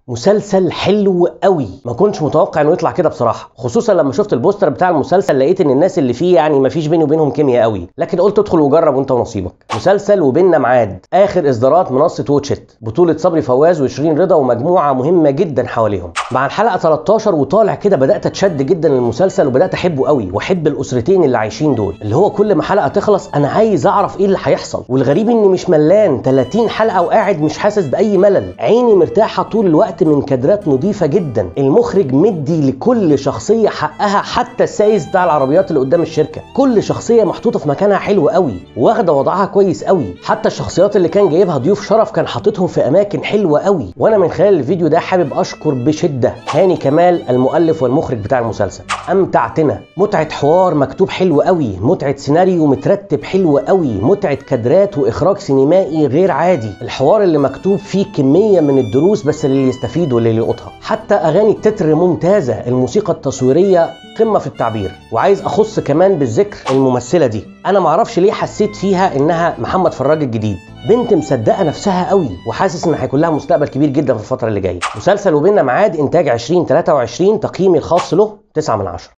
مسلسل حلو قوي ما كنتش متوقع انه يطلع كده بصراحه خصوصا لما شفت البوستر بتاع المسلسل لقيت ان الناس اللي فيه يعني ما فيش بيني وبينهم كيمياء قوي لكن قلت ادخل وجرب وانت ونصيبك مسلسل وبيننا ميعاد اخر اصدارات منصه واتشت بطوله صبري فواز وشيرين رضا ومجموعه مهمه جدا حواليهم مع الحلقه 13 وطالع كده بدات اتشد جدا للمسلسل وبدات احبه قوي واحب الاسرتين اللي عايشين دول اللي هو كل ما حلقه تخلص انا عايز اعرف ايه اللي هيحصل والغريب اني مش ملان 30 حلقه وقاعد مش حاسس باي ملل عيني مرتاحه طول الوقت من كادرات نظيفه جدا المخرج مدي لكل شخصيه حقها حتى السايس بتاع العربيات اللي قدام الشركه كل شخصيه محطوطه في مكانها حلو قوي واخده وضعها كويس قوي حتى الشخصيات اللي كان جايبها ضيوف شرف كان حاططهم في اماكن حلوه قوي وانا من خلال الفيديو ده حابب اشكر بشده هاني كمال المؤلف والمخرج بتاع المسلسل امتعتنا متعه حوار مكتوب حلو قوي متعه سيناريو مترتب حلو قوي متعه كادرات واخراج سينمائي غير عادي الحوار اللي مكتوب فيه كميه من الدروس بس اللي يستفيد واللي يلقطها حتى اغاني التتر ممتازه الموسيقى التصويريه قمه في التعبير وعايز اخص كمان بالذكر الممثله دي انا معرفش ليه حسيت فيها انها محمد فراج الجديد بنت مصدقه نفسها قوي وحاسس ان هيكون لها مستقبل كبير جدا في الفتره اللي جايه مسلسل وبيننا ميعاد انتاج 2023 تقييمي الخاص له 9 من 10